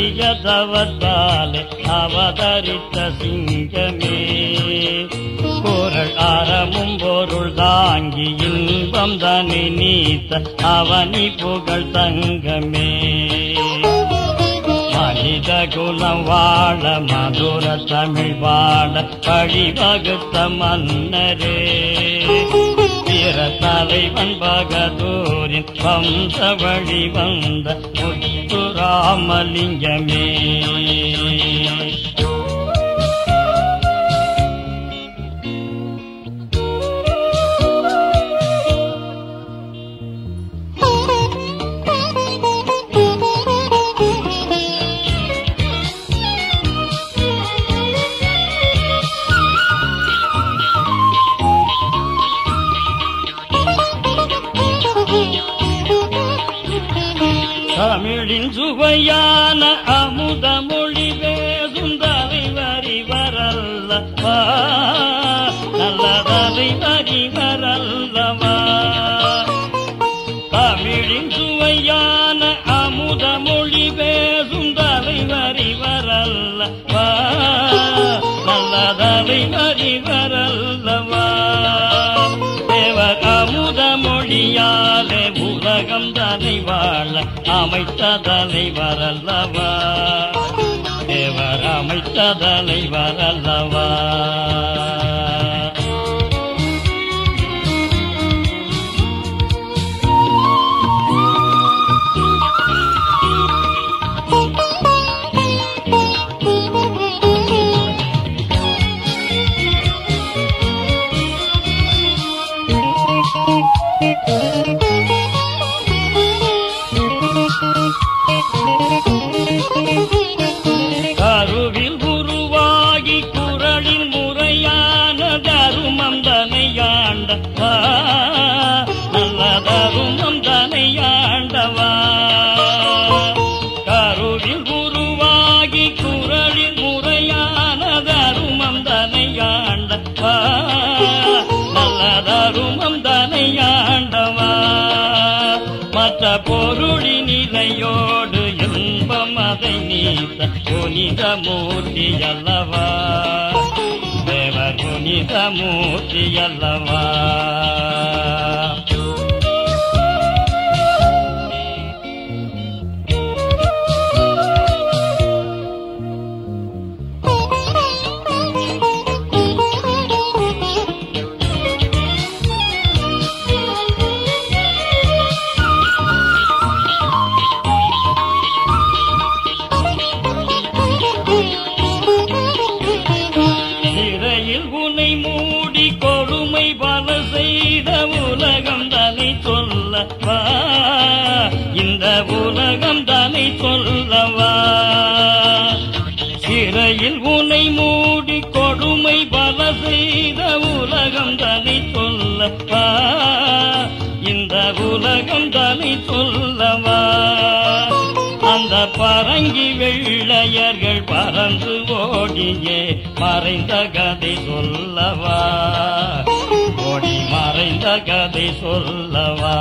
கடிய தவத்தாலே அவதரித்த சிங்கமே குரல் அறமும் பொருள் தாங்கி இன்பம் தனி நீத்த அவனி புகழ் தங்கமே மனித குலம் வாழ மதுர தமிழ் வாழ வழிவகுத்த மன்னரே வீர தலைவன் பகதூரின் வம்ச வழி வந்த முத்துராமலிங்கமே தமிழின் சுவையான அமுத மொழி பேசும் தலைவரி வரல்லவா நல்ல தலைவரி வரல்லவா தமிழின் சுவையான அமுத மொழி பேசும் தலைவரி வரல்லவா நல்ல தலைவரி வரல்லவா தேவர் அமுத மொழியாலே உலகம் தலை வாழ அமைத்த தலைவர் அல்லவா தேவர் அமைத்த தலைவர் அல்லவா கருவில் உருவாகி குரலில் முறையான தருமம் தனையாண்டவா நல்ல தருமம் தனையாண்டவா கருவில் உருவாகி குரலில் முறையான தருமம் தனையாண்டவா நல்ல தருமம் தனையாண்டவா மற்ற பொருளின் நிலையோடு இன்பம் அதை நீத்த புனித மூர்த்தி அல்லவா தேவர் புனித மூர்த்தி அல்லவா சிறையில் உனை மூடி கொடுமை பல செய்த உலகம் தனை சொல்லவா இந்த உலகம் தனை சொல்லவா சிறையில் உனை மூடி கொடுமை பல செய்த உலகம் தனை சொல்லவா இந்த உலகம் தனை சொல்லவா அந்த பரங்கி வெள்ளையர்கள் பறந்து ஓடியே மறைந்த கதை சொல்லவா ஓடி மறைந்த கதை சொல்லவா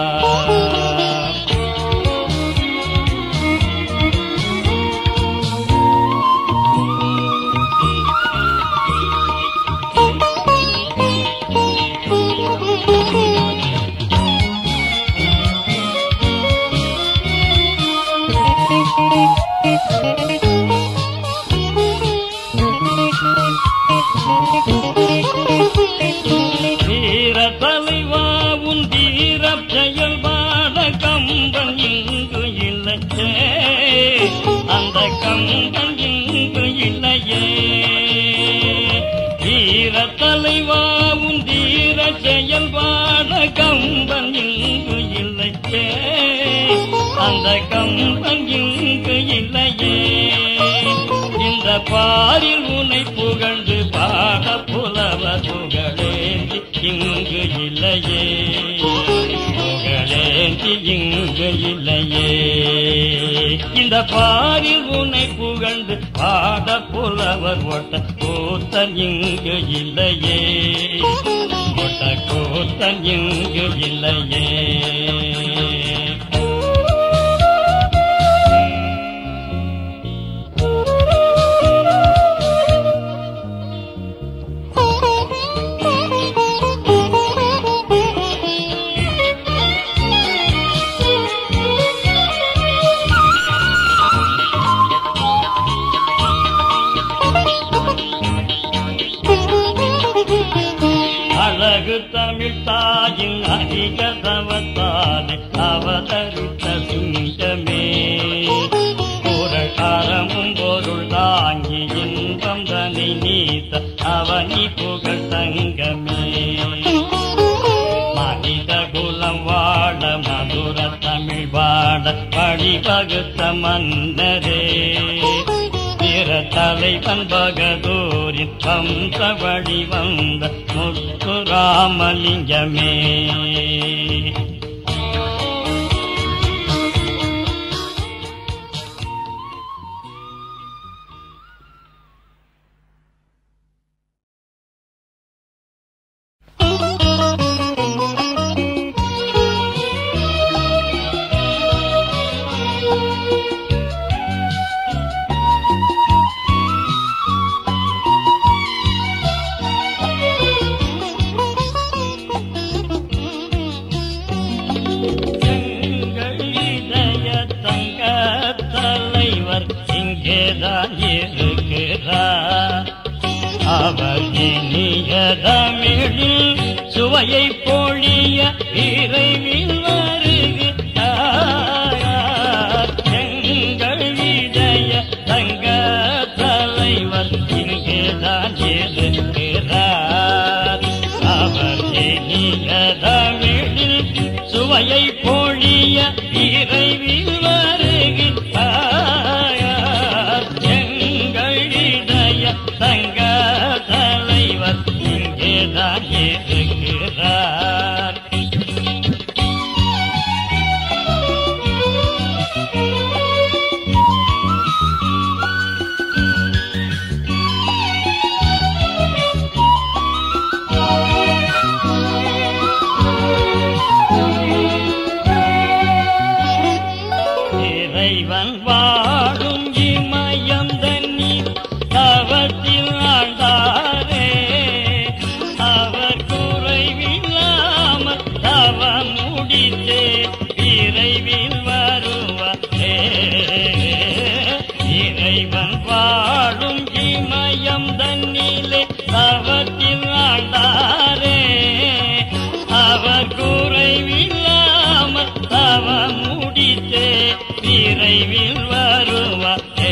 வீர தலைவா உன் வீர செயல் பாட கம்பன் இங்கு இல்லையே அந்த கம்பன் இங்கு இல்லையே வீர தலைவா உன் வீர செயல் பாட கம்பன் இங்கு இல்லையே அந்த கம்பன் இங்கு இல்லையே இந்த பாரில் உனை புகழ்ந்து பாட புலவ புகழேந்தி இங்கு இல்லையே புகழேந்தி இங்கு இல்லையே இந்த பாரில் உனை புகழ்ந்து பாட புலவர் ஒட்ட கூத்தன் இங்கு இல்லையே ஒட்ட கூத்தன் இங்கு இல்லையே தமிழ் தாயின் அதிக தவத்தாலே அவதரித்த சிங்கமே குரல் அறமும் பொருள் தாங்கி இன்பம் தனி நீத்த அவனி புகழ் தங்கமே மனித குலம் வாழ மதுர தமிழ் வாழ வழிவகுத்த மன்னரே பிற தலைவன் பகதூரின் வம்ச வழி வந்த முத்துராமலிங்கமே எங்கள் இதய தங்க தலைவர் இங்கேதான் இருக்கிறார் அவர் இனிய தமிழில் சுவையை பொழிய விரைவில் வருகிறார் எங்கள் இதய தங்க தலைவர் இங்கேதான் இருக்கிறார் அவர் இனிய தமிழில் சுவையை பொழிய விரைவில் வருகிறார் எங்கள் இதய தங்க தலைவர் இங்கேதான் இருக்கிறார் இறைவன் வாழும் இமயம் தண்ணீர் தவத்தில் ஆழ்ந்தாரே அவர் குறைவில்லாமல் தவம் முடித்தே விரைவில் வருவாரே இறைவன் வாழும் இமயம் தண்ணிலே தவத்தில் ஆழ்ந்தாரே அவர் குறைவில்லாமல் தவம் முடித்தே விரைவில் வருவாரே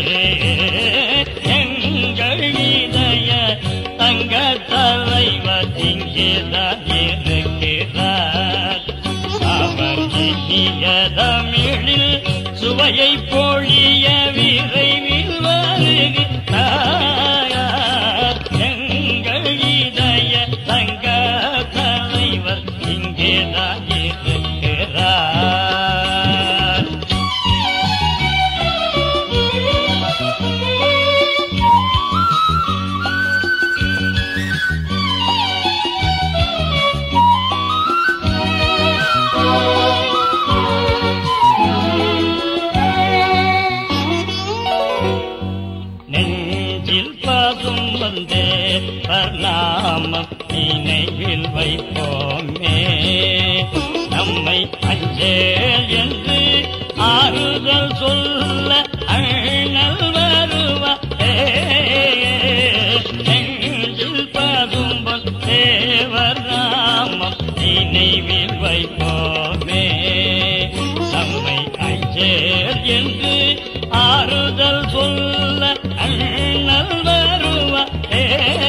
எங்கள் இதய தங்க தலைவர் இங்கேதான் இருக்கிறார் அவர் இனிய தமிழில் சுவையை பொழிய விரைவில் வருகிறார் எங்கள் இதய தங்க தலைவர் இங்கேதான் இருக்கிறார் நெஞ்சில் பதும் வந்தே பர்ணாமம் நினைவில் வைப்போமே நம்மை அஞ்சேல் என்று ஆறுதல் சொல்ல அண்ணல் வருவாரே நெஞ்சில் பதும் தேவர் நாமம் நினைவில் வைப்போமே நம்மை அஞ்சேல் என்று ஆறுதல் சொல்ல அண்ணல் வருவாரே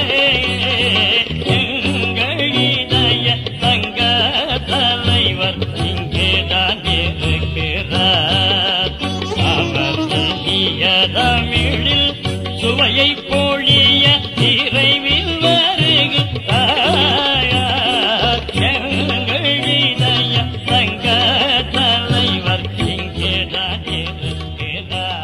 எங்கள் இதய தங்க தலைவர் இங்கேதான் இருக்கிறார் அவர் இனிய தமிழில் சுவையை பொழிய விரைவில் வருகிறார் எங்கள் இதய தங்க தலைவர் இங்கேதான் இருக்கிறார்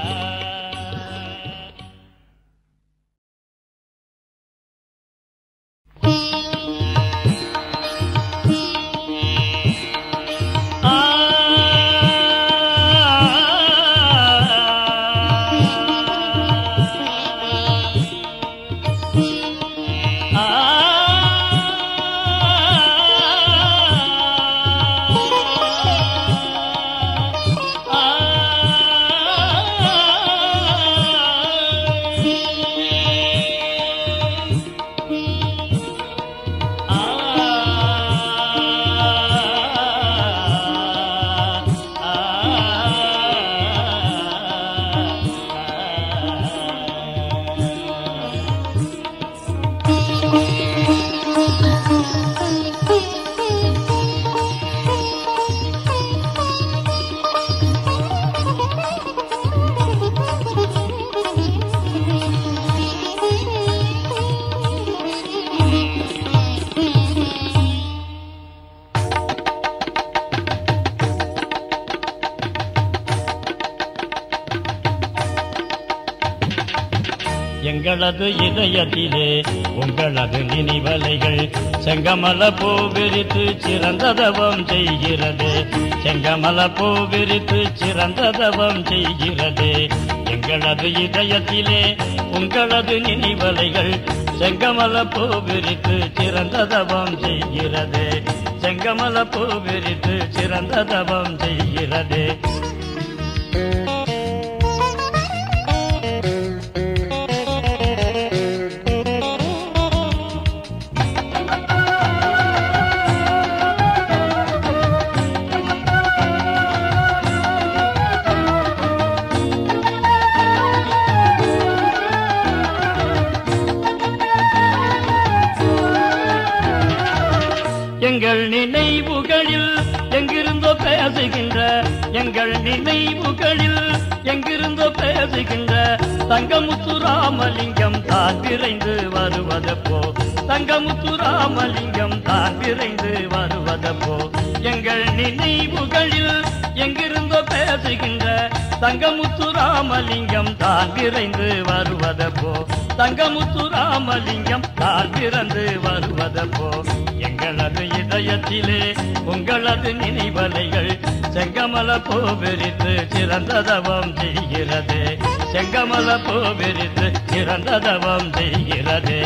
எங்களது இதயத்திலே உங்களது நினைவலைகள் செங்கமல பூ விரித்து சிறந்த தவம் செய்கிறது செங்கமல பூ விரித்து சிறந்த தவம் செய்கிறது எங்களது இதயத்திலே உங்களது நினைவலைகள் செங்கமல பூ விரித்து சிறந்த தவம் செய்கிறது செங்கமல பூ விரித்து சிறந்த தவம் செய்கிறது எங்கள் நினைவுகளில் எங்கிருந்தோ பேசுகின்ற எங்கள் நினைவுகளில் எங்கிருந்தோ பேசுகின்ற தங்கமுத்து ராமலிங்கம் தான் விரைந்து வருவதப்போ தங்கமுத்து ராமலிங்கம் தான் விரைந்து வருவதப்போ எங்கள் நினைவுகளில் எங்கிருந்தோ பேசுகின்ற தங்கமுத்து ராமலிங்கம் தான் விரைந்து வருவதப்போ தங்கமுத்து ராமலிங்கம் தான் பிறந்து வருவதப்போ எங்களது இதயத்திலே உங்களது நினைவலைகள் செங்கமல பூவிரித்து சிறந்த தவம் செய்கிறது செங்கமல பூவிரித்து சிறந்த தவம் செய்கிறது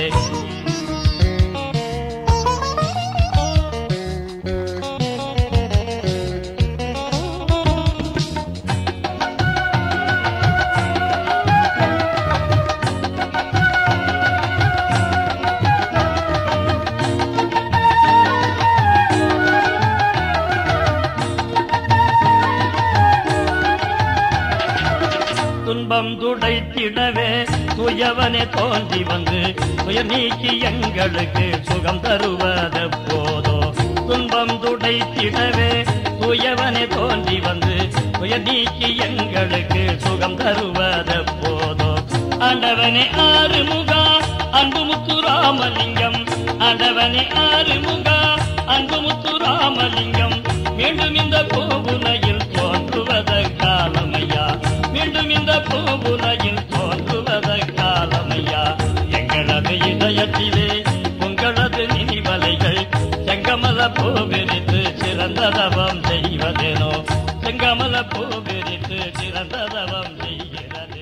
துன்பம் துடைத்திடவே துயவனே தோன்றி வந்து துயர் நீக்கி எங்களுக்கு சுகம் தருவது போதோ துன்பம் துடைத்திடவே துயவனே தோன்றி வந்து துயர் நீக்கி எங்களுக்கு சுகம் தருவது போதோ ஆண்டவனே ஆறுமுகா அன்பு முத்து ராமலிங்கம் ஆண்டவனே ஆறுமுகா அன்பு முத்து ராமலிங்கம் மீண்டும் இந்த பூவுலையில் தோன்றுவத காலமையா மீண்டும் இந்த பூவுலையில் தோன்றுவத காலமையா எங்களது இதயத்திலே உங்களது நினைவலைகள் செங்கமல பூவிரித்து சிறந்த தவம் செய்வதேனோ செங்கமல பூவிரித்து சிறந்த தவம் செய்கிறது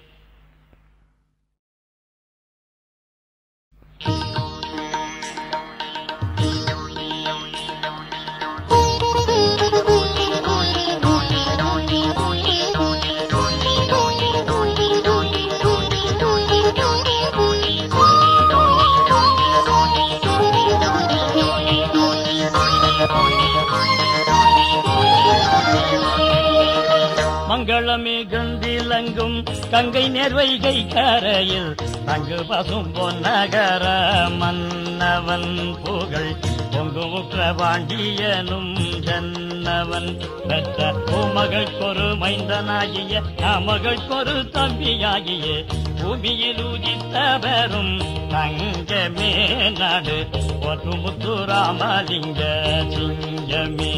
மங்களமே கந்திலங்கும் கங்கை நேர்வைகை கரையில் தங்கு பசும் பொன்னகர மன்னவன் புகழ் பொங்கு உற்றவாண்டியனும் ஜன்னவன் பெற்ற பூமகள் கொரு மைந்தனாகிய மகள் கொரு தம்பியாகிய பூமியில் உதித்த பெறும் தங்கமே நாடு ஒரு முத்துராமலிங்க சிங்கமே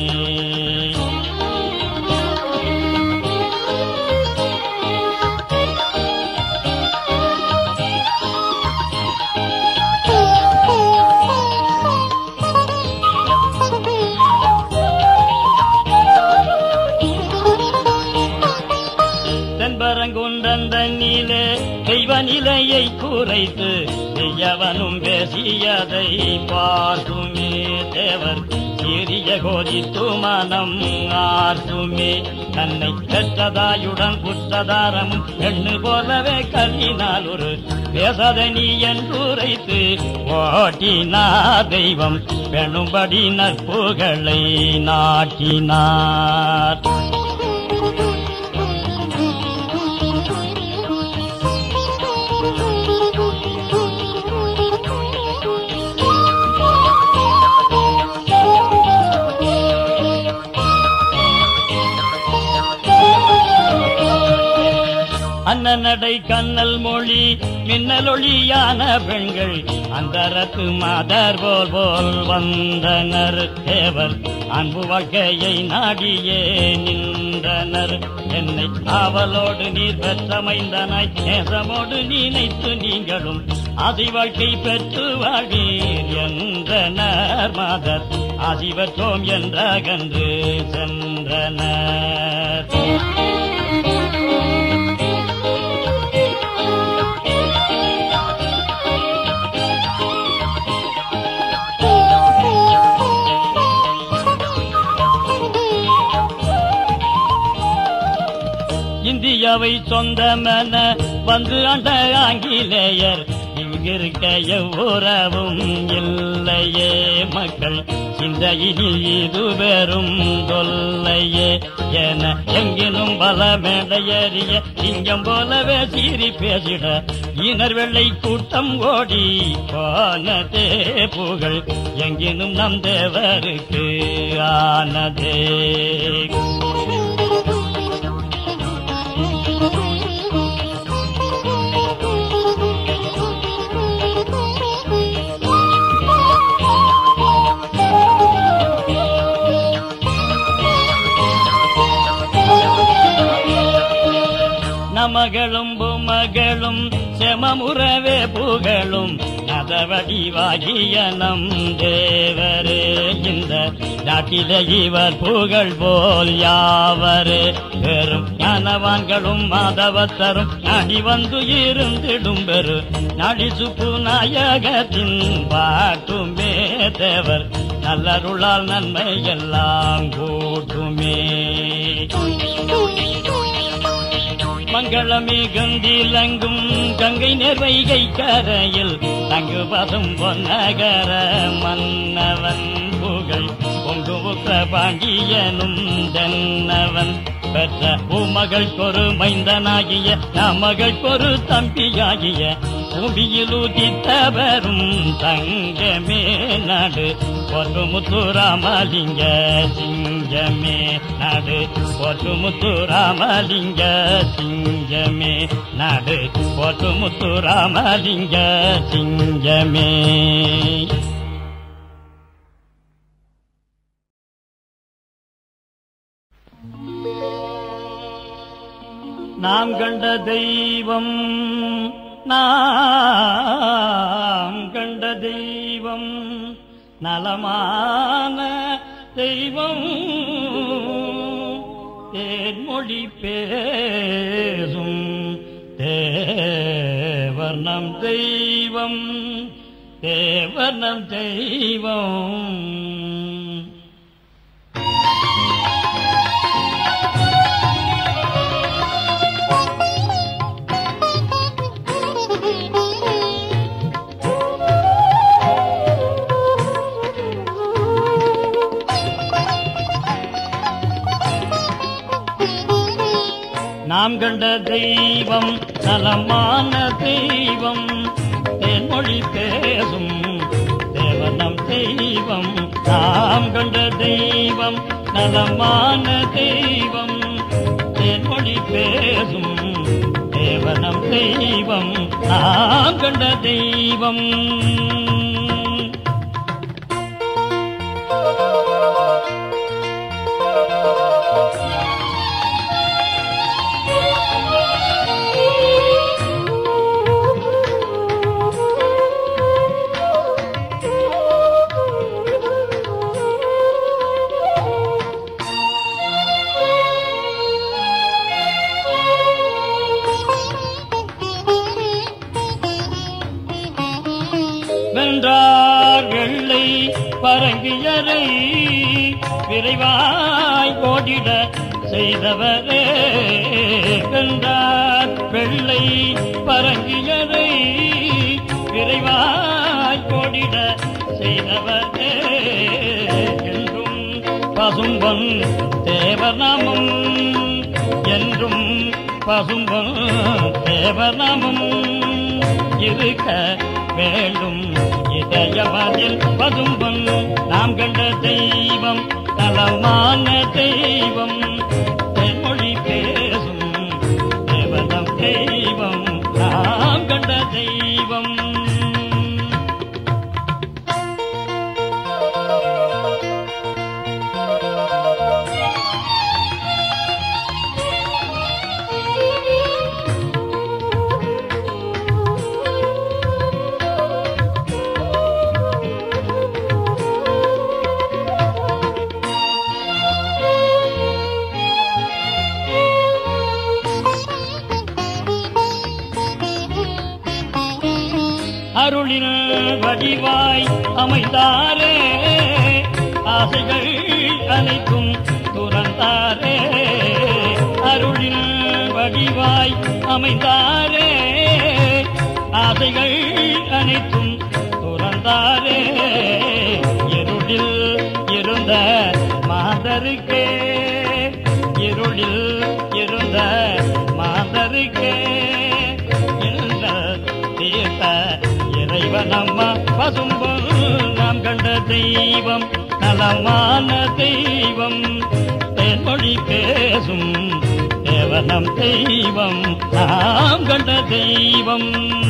தென்பரங்குன்றன் தண்ணிலே தெய்வ நிலையை குறைத்து செய்யவனும் பேசியதை பார்த்துமே தேவர் சீரிய கோதித்து மனம் ஆர்த்துமே தன்னை பெற்றதாயுடன் புற்றதாரம் பெண்ணு போலவே கல்லினால் ஒரு பேசாத நீ என்றுரைத்து ஓட்டினா தெய்வம் பெணும்படி நற்புகளை நாட்டினார் அன்னநடை கண்ணல் மொழி மின்னலொளியான பெண்கள் அந்தரத்து மாதர் போல் போல் வந்தனர் தேவர் அன்பு வாழ்க்கையை நாடியே நின்றனர் என்னை ஆவலோடு நீர் பெற்றமைந்தனாய் நேசமோடு நினைத்து நீங்களும் ஆதி வாழ்க்கை பெற்று வாழ்வீர் என்றனர் மாதர் ஆசிவற்றோம் என்றகன்று சென்றனர் இந்தியாவை சொந்தமென வந்து ஆண்ட ஆங்கிலேயர் இங்கிருக்க எவ்வுறவும் இல்லையே மக்கள் சிந்தையினில் இது வெறும் தொல்லையே என எங்கினும் பலமேடையறிய சிங்கம் போலவே சீறி பேசிட இனர் வெள்ளை கூட்டம் ஓடி போனதே புகழ் எங்கினும் நம் தேவருக்கு ஆனதே நமகளும் புமகளும் செமமுறவே புகழும் நதவடிவாகிய நம் தேவரே இந்த நாட்டிலே இவர் புகழ் போல் யாவரே பெரும் ஞானவான்களும் மாதவத்தரும் நாடி வந்து இருந்திடும் பெரு நாடி சுப்பு நாயகத்தின் பாட்டுமே தேவர் நல்லருளால் நன்மை எல்லாம் கூட்டுமே மங்களமே கந்திலங்கும் கங்கை நெர்வைகை கரையில் தங்கு பசும் பொன்னகர மன்னவன் புகழ் பொங்கு உற்ற பாண்டியனும் தென்னவன் பெற்ற உமகள் கொரு மைந்தனாகிய நமகள் கொரு தம்பியாகிய பூமியில் உதித்தவரும் தங்கமே நாடு பொறு முத்துராமலிங்க சிங்கமே நாடு பொறு முத்துராமலிங்க சிங்கமே நாடு பொறு முத்துராமலிங்க சிங்கமே நாம் கண்ட தெய்வம் நாம் கண்ட தெய்வம் நலமான தெய்வம் தேன்மொழி பேசும் தேவர் நம் தெய்வம் தேவர் நம் தெய்வம் நாம் கண்ட தெய்வம் நலமான தெய்வம் தேன்மொழி பேசும் தேவனம் தெய்வம் நாம் கண்ட தெய்வம் நலமான தெய்வம் தேன்மொழி பேசும் தேவனம் தெய்வம் நாம் கண்ட தெய்வம் வென்றார் வெள்ளை பரங்கியரை விரைவாய் ஓடிட செய்தவரே வென்றார் வெள்ளை பரங்கியரை விரைவாய் ஓடிட செய்தவரே என்றும் பசும்பொன் தேவநாமம் என்றும் பசும்பொன் தேவநாமம் இருக்க வேண்டும் இதயமதில் பதும்பன் நாம் கண்ட தெய்வம் தலமான தெய்வம் தென்மொழி பேசும் தேவனம் தெய்வம் அருளின் வடிவாய் அமைந்தாரே ஆசைகள் அனைத்தும் துறந்தாரே அருளின் வடிவாய் அமைந்தாரே ஆசைகள் அனைத்தும் துறந்தாரே இருளில் இருந்த மாதருக்கே இருளில் இருந்த மாதருக்கே இல்ல தீர்த்த இறைவனம்மா பசும்பொன் நாம் கண்ட தெய்வம் நலமான தெய்வம் தேன்மொழி பேசும் தேவனம் தெய்வம் நாம் கண்ட தெய்வம்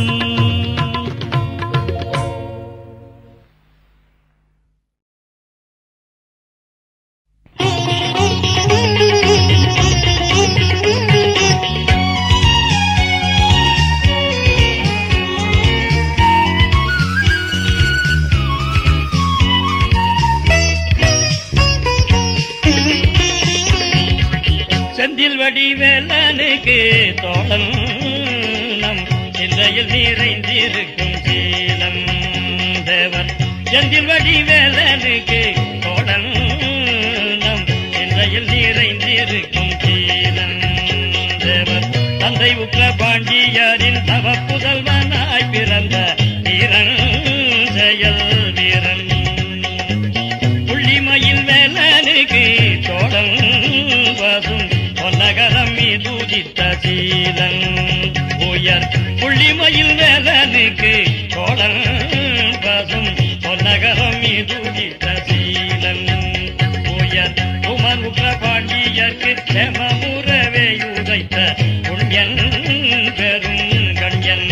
செந்தில் வடிவேலனுக்கு தோழன் நம் சிந்தையில் நிறைந்திருக்கும் சீலம் தேவன் செந்தில் வடிவேலனுக்கு தோழன் நம் சிந்தையில் நிறைந்திருக்கும் சீலம் தேவன் தந்தை உற்ற பாண்டியரின் தவ புதல்வனாய் பிறந்த வீரன் செயல் வீரன் புள்ளிமயில் வேலனுக்கு சோழன் வசும் பொன்னகரம் மீதுதித்த சீலன் உயர் புள்ளிமயில் வேலனுக்கு சோழன் வசும் பொன்னகரம் மீதுதித்த சீலன் உயர் உமருக பாண்டியர்க்கு செமமுறவே உதைத்த புண்ணியன் பெரும் கண்யன்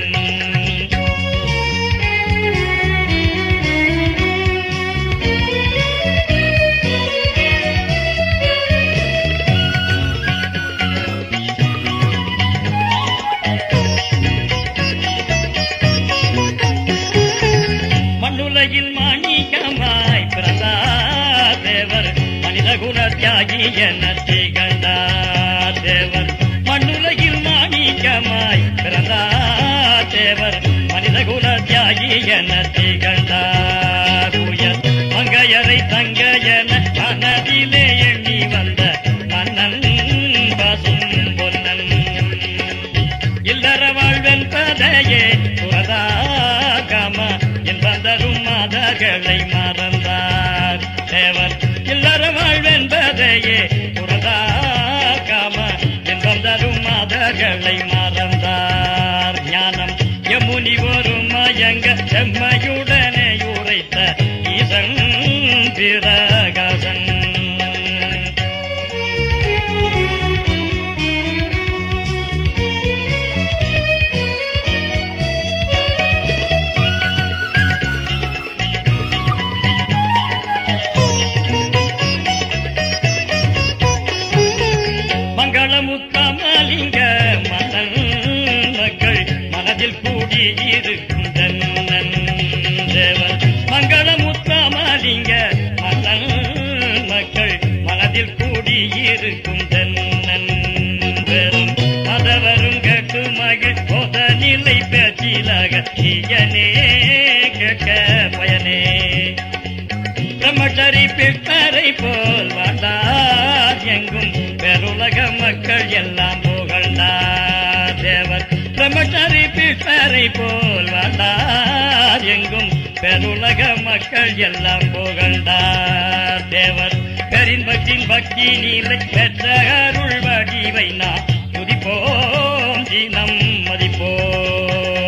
மண்ணுலகில் மாணிக்கமாய் பிறந்தார் தேவர் மனித குல தியாகி என திகழ்ந்தார் தேவர் மண்ணுலகில் மாணிக்கமாய் பிறந்தார் தேவர் மனித குல தியாகி என திகழ்ந்தார் உயர் மங்கையரை தங்க என மனதிலே எண்ணி வந்த மன்னன் பசும் பொன்னன் இல்லற வாழ்வென்பதையே புறதாகம என்பதரும் மாதர்களை மறந்தார் தேவர் இல்லற வாழ்வென்பதையே புறதாகம என்பதரும் மாதர்களை மறந்தார் ஞானம் யமுனி ஒரு மயங்க செம்மையுடனே உரைத்த ஈசன் பிரகாசன் மங்களமுத்தமலிங்க மதன் மக்கள் மனதில் கூடி இருக்கும் தன்னன் தேவன் மங்களமுத்தமலிங்க மதன் மக்கள் மனதில் கூடி இருக்கும் தன்னன் பெரும் மதவரும் கேட்டு மகள் போத நிலை பேச்சிலாக தீயனே கேட்க பயனே பிரம்மச்சரி பித்தரை போல் வாழ்ந்தார் எங்கும் பெருலக மக்கள் எல்லாம் புகழ்ந்தார் தேவர் பிரம்மச்சரி பித்தரை போல் வாழ்ந்தார் எங்கும் பெருலக மக்கள் எல்லாம் புகழ்ந்தார் தேவர் பெரின்பத்தின் பக்தி நீலை பெற்ற அருள் வடிவை நாம் துதிப்போம் தினம் மதிப்போம்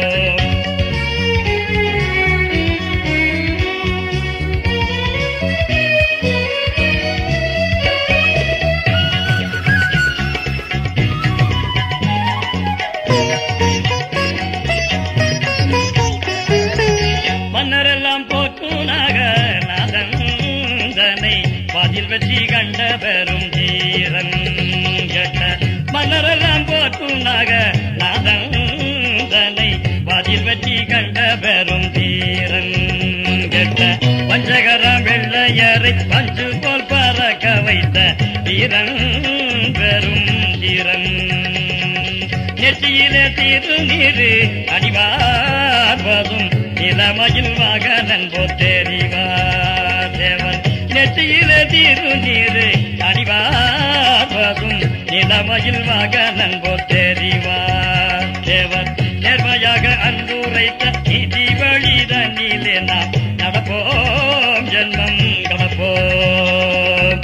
மன்னரெல்லாம் போக்குனாக நாதந்தனை வாதில் வெற்றி கண்ட பெரும் தீரன் கெட்ட மன்னரெல்லாம் போக்குனாக நாதந்தனை வாதில் வெற்றி கண்ட பெரும் தீரன் கெட்ட பஞ்சகர வெள்ளையரை பஞ்சு போல் பறக்க வைத்த தீரன் பெரும் தீரன் நெற்றியிலே திருநீரு அடிவார் தெரிவார்வதும் நிலமையில் வாகனன் போத்தெறிவார் தேவன் நெற்றியிலே திருநீரு அணிவார்வதும் நிலமையில் வாகனன் போத்தெறிவார் தேவன் நேர்மையாக அன்புரைத்த நீதி வழிதனிலே நாம் நடப்போம் ஜென்மம் கடப்போம்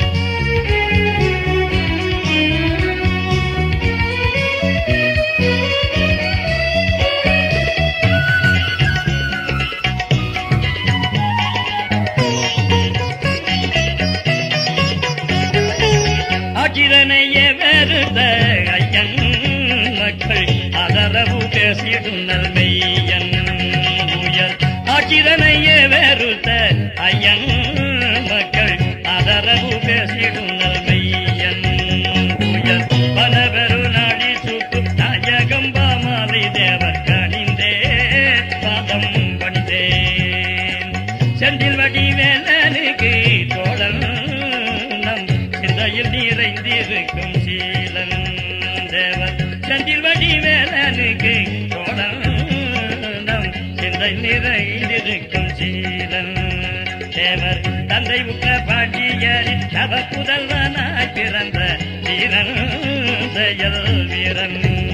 ஆக்கிரனைய வெறுத ஐயன் மக்கள் அதரவு பேசிடும் நல்மையன் உயர் ஆக்கிரனைய வெறுத்த ஐயன் மக்கள் அதரவு பேசிடும் நல்மையன் உயர் பலவெரு நாடி சுட்டு நாயகம் பாமாலை தேவர் கணிந்தே பாதம் பணிந்தேன் செந்தில் வடிவேலனுக்கு தோழன் நம் சிந்தையில் நிறைந்திருக்கும் சீலன் தேவன் செந்தில் வடிவேலனுக்கு தோழன் நம் சிந்தை நிறைந்திருக்கும் சீலன் தேவர் தந்தை உக்க பாண்டியரின் தவ புதல்வனாய் பிறந்த வீரன் செயல் வீரன்